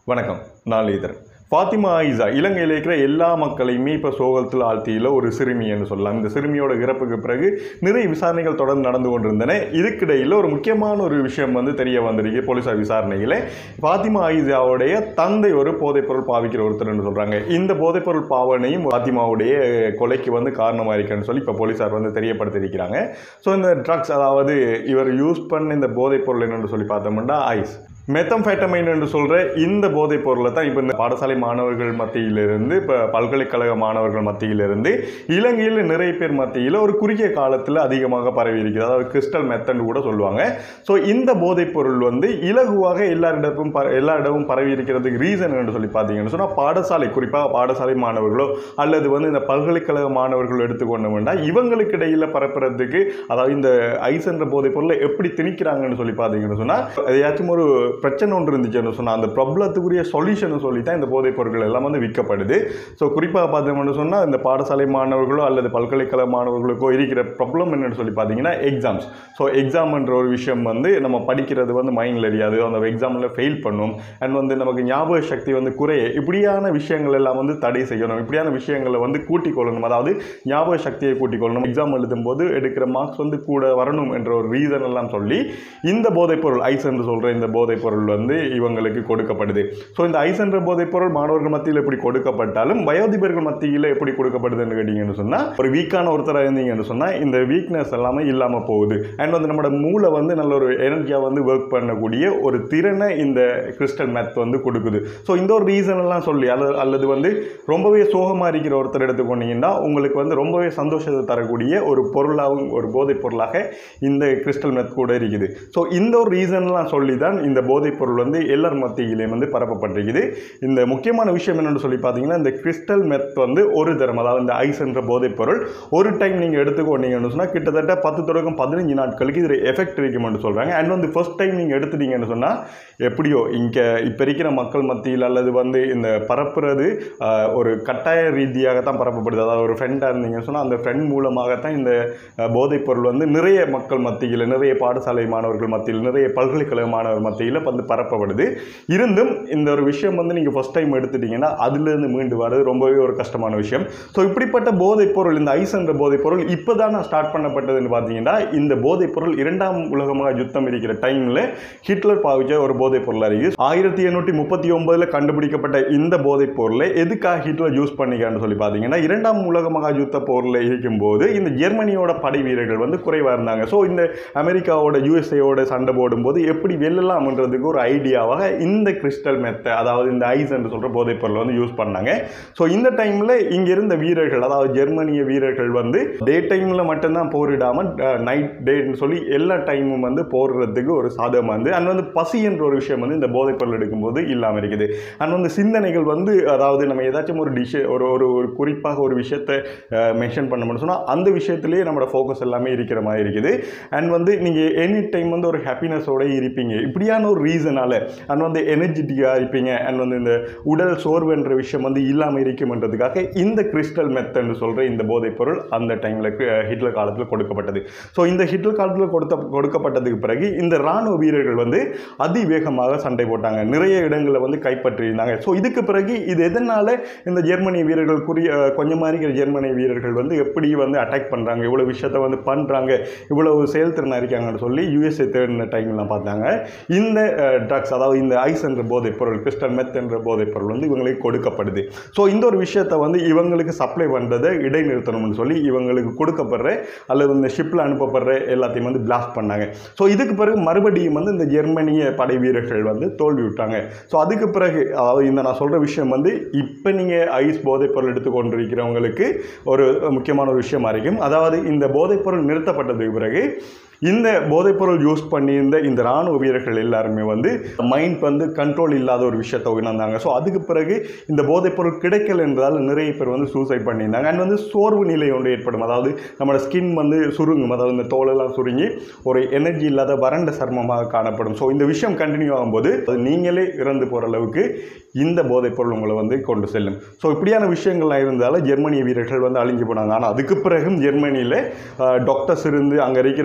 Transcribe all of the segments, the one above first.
வணக்கம் நான் லீதர் ஃபாத்திமா ஆயிசா இலங்கையில் இருக்கிற எல்லா மக்களையுமே இப்போ சோகத்தில் ஆழ்த்தியில் ஒரு சிறுமி என்று சொல்லலாம் இந்த சிறுமியோட இறப்புக்கு பிறகு நிறைய விசாரணைகள் தொடர்ந்து நடந்து கொண்டிருந்தன இதுக்கிடையில் ஒரு முக்கியமான ஒரு விஷயம் வந்து தெரிய வந்திருக்கு போலீசார் விசாரணையில் ஃபாத்திமா ஆயிசாவுடைய தந்தை ஒரு போதைப்பொருள் பாவிக்கிற ஒருத்தர்னு சொல்கிறாங்க இந்த போதைப்பொருள் பாவனையும் ஃபாத்திமாவுடைய கொலைக்கு வந்து காரணமாக இருக்குன்னு சொல்லி இப்போ போலீசார் வந்து தெரியப்படுத்தியிருக்கிறாங்க ஸோ இந்த ட்ரக்ஸ் அதாவது இவர் யூஸ் பண்ண இந்த போதைப்பொருள் என்னன்னு சொல்லி பார்த்தோம்னா ஐஸ் மெத்தம்ஃபெட்டமைன் என்று சொல்கிற இந்த போதைப் பொருளை தான் இப்போ இந்த பாடசாலை மாணவர்கள் மத்தியிலிருந்து இப்போ பல்கலைக்கழக மாணவர்கள் மத்தியிலிருந்து இலங்கையில் நிறைய பேர் மத்தியில் ஒரு குறுகிய காலத்தில் அதிகமாக பரவி இருக்குது அதாவது கிறிஸ்டல் மெத்தன் கூட சொல்லுவாங்க ஸோ இந்த போதைப் பொருள் வந்து இலகுவாக எல்லாரிடமும் ப எல்லா இடமும் பரவி இருக்கிறதுக்கு ரீசன் என்று சொல்லி பார்த்தீங்கன்னு சொன்னால் பாடசாலை குறிப்பாக பாடசாலை மாணவர்களோ அல்லது வந்து இந்த பல்கலைக்கழக மாணவர்களோ எடுத்துக்கொண்டோம்னா இவங்களுக்கு இடையில் பரப்புறதுக்கு அதாவது இந்த ஐஸ் என்ற போதைப் பொருளை எப்படி திணிக்கிறாங்கன்னு சொல்லி பார்த்தீங்கன்னு சொன்னால் எதையாச்சும் ஒரு பிரச்சனை ஒன்று இருந்துச்சுன்னு சொன்னால் அந்த ப்ராப்ளத்துக்குரிய சொல்யூஷன் சொல்லி தான் இந்த போதைப் பொருட்கள் எல்லாம் வந்து விற்கப்படுது ஸோ குறிப்பாக பார்த்தோம்னு சொன்னால் இந்த பாடசாலை மாணவர்களோ அல்லது பல்கலைக்கழக மாணவர்களுக்கோ இருக்கிற ப்ராப்ளம் என்னன்னு சொல்லி பார்த்தீங்கன்னா எக்ஸாம்ஸ் ஸோ எக்ஸாம்ன்ற ஒரு விஷயம் வந்து நம்ம படிக்கிறது வந்து மைண்டில் எரியாது அந்த எக்ஸாமில் ஃபெயில் பண்ணும் அண்ட் வந்து நமக்கு ஞாபக சக்தி வந்து குறைய இப்படியான விஷயங்கள் எல்லாம் வந்து தடை செய்யணும் இப்படியான விஷயங்களை வந்து கூட்டிக் கொள்ளணும் அதாவது ஞாபக சக்தியை கூட்டிக் கொள்ளணும் எக்ஸாம் எழுதும் போது எடுக்கிற மார்க்ஸ் வந்து கூட வரணும் என்ற ஒரு ரீசன் எல்லாம் சொல்லி இந்த போதைப் பொருள் ஐஸ் என்று சொல்கிற இந்த போதைப் பொருள் வந்து இவங்களுக்கு கொடுக்கப்படுது ஸோ இந்த ஐஸ் என்ற போதைப் பொருள் மாணவர்கள் மத்தியில் எப்படி கொடுக்கப்பட்டாலும் வயோதிபர்கள் மத்தியில் எப்படி கொடுக்கப்படுதுன்னு கேட்டிங்கன்னு சொன்னால் ஒரு வீக்கான ஒருத்தராக இருந்தீங்கன்னு சொன்னால் இந்த வீக்னஸ் எல்லாமே இல்லாமல் போகுது அண்ட் வந்து நம்மளோட மூளை வந்து நல்ல ஒரு எனர்ஜியாக வந்து ஒர்க் பண்ணக்கூடிய ஒரு திறனை இந்த கிறிஸ்டல் மெத் வந்து கொடுக்குது ஸோ இந்த ஒரு ரீசன் எல்லாம் சொல்லி அல்லது அல்லது வந்து ரொம்பவே சோகமாக இருக்கிற ஒருத்தர் எடுத்துக்கொண்டீங்கன்னா உங்களுக்கு வந்து ரொம்பவே சந்தோஷத்தை தரக்கூடிய ஒரு பொருளாகவும் ஒரு போதைப் பொருளாக இந்த கிறிஸ்டல் மெத் கூட இருக்குது ஸோ இந்த ஒரு ரீசன்லாம் சொல்லி தான் இந்த போதைப் பொருள் வந்து எல்லார் மத்தியிலையும் வந்து பரப்பப்பட்டிருக்குது இந்த முக்கியமான விஷயம் என்னென்னு சொல்லி பார்த்தீங்கன்னா இந்த கிறிஸ்டல் மெத் வந்து ஒரு தரம் அதாவது இந்த ஐஸ் என்ற போதைப் பொருள் ஒரு டைம் நீங்கள் எடுத்துக்கொண்டீங்கன்னு சொன்னால் கிட்டத்தட்ட பத்து தொடக்கம் பதினஞ்சு நாட்களுக்கு இது எஃபெக்ட் இருக்குமென்று சொல்கிறாங்க அண்ட் வந்து ஃபர்ஸ்ட் டைம் நீங்கள் எடுத்துட்டீங்கன்னு சொன்னால் எப்படியோ இங்கே இப்போ இருக்கிற மக்கள் மத்தியில் அல்லது வந்து இந்த பரப்புறது ஆஹ், ஒரு கட்டாய ரீதியாக தான் பரப்பப்படுது அதாவது ஒரு ஃப்ரெண்டாக இருந்தீங்கன்னு சொன்னால் அந்த ஃப்ரெண்ட் மூலமாகத்தான் இந்த ஆஹ், போதைப் பொருள் வந்து நிறைய மக்கள் மத்தியில் நிறைய பாடசாலை மாணவர்கள் மத்தியில் நிறைய பல்கலைக்கழக மாணவர் மத்தியில் வந்து பரப்பப்படுது இருந்தும் இந்த ஒரு விஷயம் வந்து நீங்கள் ஃபஸ்ட் டைம் எடுத்துட்டீங்கன்னா அதுலேருந்து மீண்டு வர்றது ரொம்பவே ஒரு கஷ்டமான விஷயம் ஸோ இப்படிப்பட்ட போதைப் பொருள் இந்த ஐஸ் என்ற போதைப் பொருள் இப்போ தான் ஸ்டார்ட் பண்ணப்பட்டதுன்னு பார்த்தீங்கன்னா இந்த போதைப் பொருள் இரண்டாம் உலகமாக யுத்தம் இருக்கிற டைமில் ஹிட்லர் பாவிச்ச ஒரு போதைப் பொருளாக இருக்குது ஆயிரத்தி எண்ணூற்றி முப்பத்தி ஒன்பதில் கண்டுபிடிக்கப்பட்ட இந்த போதைப் பொருளை எதுக்காக ஹிட்லர் யூஸ் பண்ணிக்கான்னு சொல்லி பார்த்தீங்கன்னா இரண்டாம் உலக மகா யுத்த போரில் இருக்கும்போது இந்த ஜெர்மனியோட படை வீரர்கள் வந்து குறைவாக இருந்தாங்க ஸோ இந்த அமெரிக்காவோட யூஎஸ்ஏவோட சண்டை போடும்போது எப்படி வெல்லலாம்ன்றதுக்கு ஒரு ஐடியாவாக இந்த கிறிஸ்டல் மெத்த அதாவது இந்த ஐஸ் என்று சொல்கிற போதைப் பொருளை வந்து யூஸ் பண்ணாங்க ஸோ இந்த டைமில் இங்கே இருந்த வீரர்கள் அதாவது ஜெர்மனிய வீரர்கள் வந்து டே டைமில் மட்டும்தான் போரிடாமல் நைட் டேன்னு சொல்லி எல்லா டைமும் வந்து போடுறதுக்கு ஒரு சாதகமாக இருந்து அண்ட் வந்து பசி என்ற ஒரு விஷயம் வந்து இந்த போதைப் பொருள் எடுக்கும்போது இல்லாமல் இருக்குது அண்ட் வந்து சிந்தனைகள் வந்து அதாவது நம்ம ஏதாச்சும் ஒரு டிஷ் ஒரு ஒரு ஒரு குறிப்பாக ஒரு விஷயத்தை மென்ஷன் பண்ணணும்னு சொன்னால் அந்த விஷயத்திலேயே நம்மளோட ஃபோக்கஸ் எல்லாமே இருக்கிற மாதிரி இருக்குது அண்ட் வந்து நீங்கள் எனி டைம் வந்து ஒரு ஹாப்பினஸோட இருப்பீங்க இப்படியான ஒரு ரீசனால் அண்ட் வந்து எனர்ஜெட்டிக்காக இருப்பீங்க அண்ட் வந்து இந்த உடல் சோர்வுன்ற விஷயம் வந்து இல்லாமல் இருக்கும்ன்றதுக்காக இந்த கிறிஸ்டல் மெத்தன்னு சொல்கிற இந்த போதைப் பொருள் அந்த டைமில் ஹிட்லர் காலத்தில் கொடுக்கப்பட்டது ஸோ இந்த ஹிட்லர் காலத்தில் கொடுத்த கொடுக்கப்பட்டதுக்கு பிறகு இந்த இராணுவ வீரர்கள் வந்து அதிவேகமாக சண்டை போட்டாங்க நிறைய இடங்களை வந்து கைப்பற்றியிருந்தாங்க ஸோ இதுக்கு பிறகு இது எதனால் இந்த ஜெர்மனி வீரர்கள் குறி அஹ் கொஞ்சமாக இருக்கிற ஜெர்மனி வீரர்கள் வந்து எப்படி வந்து அட்டாக் பண்ணுறாங்க இவ்வளோ விஷயத்த வந்து பண்ணுறாங்க இவ்வளவு செயல்திறனாக இருக்காங்கன்னு சொல்லி யூஎஸ்ஏ தேடின டைம்லாம் பார்த்தாங்க இந்த ட்ரக்ஸ் அதாவது இந்த ஐஸ் என்ற போதைப் பொருள் கிறிஸ்டல் மெத் என்ற போதைப் பொருள் வந்து இவங்களுக்கு கொடுக்கப்படுது ஸோ இந்த ஒரு விஷயத்தை வந்து இவங்களுக்கு சப்ளை பண்ணுறதை இடைநிறுத்தணும்னு சொல்லி இவங்களுக்கு கொடுக்கப்படுற அல்லது இந்த ஷிப்பில் அனுப்பப்படுற எல்லாத்தையும் வந்து பிளாஸ்ட் பண்ணாங்க ஸோ இதுக்கு பிறகு மறுபடியும் வந்து இந்த ஜெர்மனிய படை வீரர்கள் வந்து தோல்வி விட்டாங்க ஸோ அதுக்கு பிறகு அதாவது இந்த நான் சொல்கிற விஷயம் வந்து இப்போ நீங்கள் ஐஸ் போதைப் பொருள் எடுத்துக்கொண்டிருக்கிறவங்களுக்கு ஒரு முக்கியமான ஒரு விஷயமா இருக்கும் அதாவது இந்த போதைப் பொருள் நிறுத்தப்பட்டதுக்கு பிறகு இந்த போதைப்பொருள் யூஸ் பண்ணியிருந்த இந்த ராணுவ வீரர்கள் எல்லாருமே வந்து மைண்ட் வந்து கண்ட்ரோல் இல்லாத ஒரு விஷயத்தை உணர்ந்தாங்க ஸோ அதுக்கு பிறகு இந்த போதைப்பொருள் கிடைக்கல என்றதால் நிறைய பேர் வந்து சூசைட் பண்ணியிருந்தாங்க அண்ட் வந்து சோர்வு நிலை ஒன்று ஏற்படும் அதாவது நம்மளோட ஸ்கின் வந்து சுருங்கும் அதாவது இந்த தோலெல்லாம் சுருங்கி ஒரு எனர்ஜி இல்லாத வறண்ட சர்மமாக காணப்படும் ஸோ இந்த விஷயம் கண்டினியூ ஆகும்போது அது நீங்களே இறந்து போகிற அளவுக்கு இந்த போதைப்பொருள் உங்களை வந்து கொண்டு செல்லும் ஸோ இப்படியான விஷயங்கள்லாம் இருந்தாலும் ஜெர்மனிய வீரர்கள் வந்து அழிஞ்சு போனாங்க ஆனால் அதுக்கு பிறகும் ஜெர்மனியில் டாக்டர்ஸ் இருந்து அங்கே இருக்கிற மக்கள்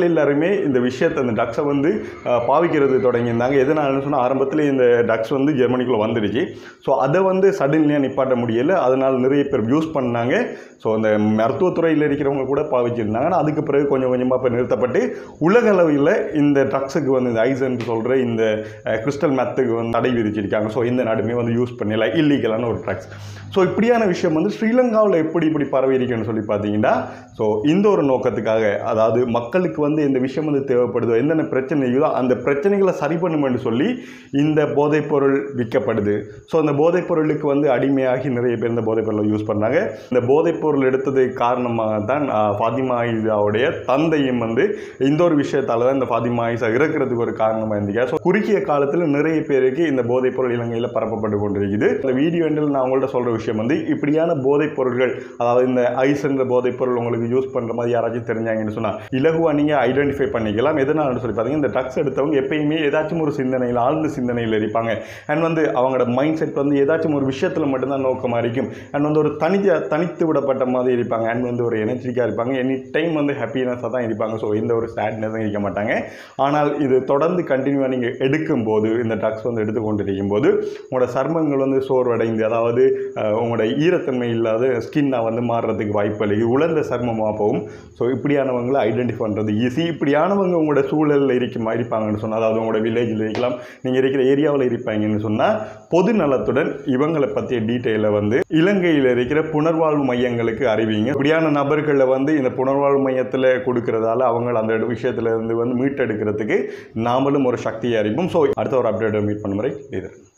மக்கள் எல்லாருமே இந்த விஷயத்தை இந்த ட்ரக்ஸை வந்து அஹ், பாவிக்கிறது தொடங்கியிருந்தாங்க எதனாலன்னு சொன்னால் ஆரம்பத்தில் இந்த ட்ரக்ஸ் வந்து ஜெர்மனிக்குள்ளே வந்துடுச்சு ஸோ அதை வந்து சடன்லியாக நிப்பாட்ட முடியலை அதனால் நிறைய பேர் யூஸ் பண்ணாங்க ஸோ அந்த மருத்துவத்துறையில் இருக்கிறவங்க கூட பாவிச்சிருந்தாங்க ஆனால் அதுக்கு பிறகு கொஞ்சம் கொஞ்சமாக இப்போ நிறுத்தப்பட்டு உலக அளவில் இந்த ட்ரக்ஸுக்கு வந்து இந்த ஐசன் சொல்கிற இந்த கிறிஸ்டல் மெத்துக்கு வந்து தடை விதிச்சிருக்காங்க ஸோ இந்த நாடுமே வந்து யூஸ் பண்ணல இல்லீகலான ஒரு ட்ரக்ஸ் ஸோ இப்படியான விஷயம் வந்து ஸ்ரீலங்காவில் எப்படி இப்படி பரவி இருக்குன்னு சொல்லி பார்த்தீங்கன்னா ஸோ இந்த ஒரு நோக்கத்துக்காக அதாவது மக்களுக்கு வந்து இந்த விஷயம் வந்து தேவைப்படுதோ என்னென்ன பிரச்சனைகளோ அந்த பிரச்சனைகளை சரி பண்ணுமென்னு சொல்லி இந்த போதைப்பொருள் விற்கப்படுது ஸோ அந்த போதைப்பொருளுக்கு வந்து அடிமையாகி நிறைய பேர் இந்த போதைப்பொருளை யூஸ் பண்ணாங்க இந்த போதைப்பொருள் எடுத்தது காரணமாக தான் ஆஹ், ஃபாத்திமா ஆயிஷாவுடைய தந்தையும் வந்து இந்த ஒரு விஷயத்தால தான் இந்த ஃபாத்திமா ஆயிஷா இறக்குறதுக்கு ஒரு காரணமாக இருந்தீங்க ஸோ குறுகிய காலத்தில் நிறைய பேருக்கு இந்த போதைப்பொருள் இலங்கையில் பரப்பப்பட்டு கொண்டிருக்குது இந்த வீடியோ எண்டில் நான் உங்கள்ட்ட சொல்கிற விஷயம் வந்து இப்படியான போதைப் பொருட்கள் அதாவது இந்த ஐஸ்ன்ற போதைப் பொருள் உங்களுக்கு யூஸ் பண்ணுற மாதிரி யாராச்சும் தெரிஞ்சாங்கன்னு சொன்னால் இலகுவாக நீங்கள் ஐடென்டிஃபை பண்ணிக்கலாம் எதனாலன்னு சொல்லி பார்த்தீங்கன்னா இந்த ட்ரக்ஸ் எடுத்தவங்க எப்பயுமே ஏதாச்சும் ஒரு சிந்தனையில் ஆழ்ந்த சிந்தனையில் இருப்பாங்க அண்ட் வந்து அவங்களோட மைண்ட் செட் வந்து ஏதாச்சும் ஒரு விஷயத்தில் மட்டும்தான் நோக்கமாக இருக்கும் அண்ட் வந்து ஒரு தனித்த தனித்து விடப்பட்ட மாதிரி இருப்பாங்க அண்ட் வந்து ஒரு எனர்ஜிக்காக இருப்பாங்க எனி டைம் வந்து ஹாப்பினஸாக தான் இருப்பாங்க ஸோ எந்த ஒரு சேட்னஸும் இருக்க மாட்டாங்க ஆனால் இது தொடர்ந்து கண்டினியூவாக நீங்கள் எடுக்கும்போது இந்த ட்ரக்ஸ் வந்து எடுத்துக்கொண்டு இருக்கும்போது உங்களோட சர்மங்கள் வந்து சோர்வடைந்து அதாவது அஹ், உங்களோட ஈரத்தன்மை இல்லாத ஸ்கின்னாக வந்து மாறுறதுக்கு வாய்ப்பு இல்லை உலர்ந்த சர்மமாக போகும் ஸோ இப்படியானவங்களை ஐடென்டிஃபை பண்ணுறது ஈஸி இப்படியானவங்க உங்களோட சூழலில் இருக்குமா இருப்பாங்கன்னு சொன்னால் அதாவது உங்களோட வில்லேஜில் இருக்கலாம் நீங்கள் இருக்கிற ஏரியாவில் இருப்பாங்கன்னு சொன்னால் பொது நலத்துடன் இவங்களை பற்றிய டீட்டெயிலை வந்து இலங்கையில் இருக்கிற புனர்வாழ்வு மையங்களுக்கு அறிவிங்க இப்படியான நபர்களை வந்து இந்த புனர்வாழ்வு மையத்தில் கொடுக்கறதால அவங்க அந்த விஷயத்துல இருந்து வந்து மீட்டெடுக்கிறதுக்கு நாமளும் ஒரு சக்தியை அறிவிப்போம் ஸோ அடுத்த ஒரு அப்டேட்டை மீட் பண்ணும் வரை இது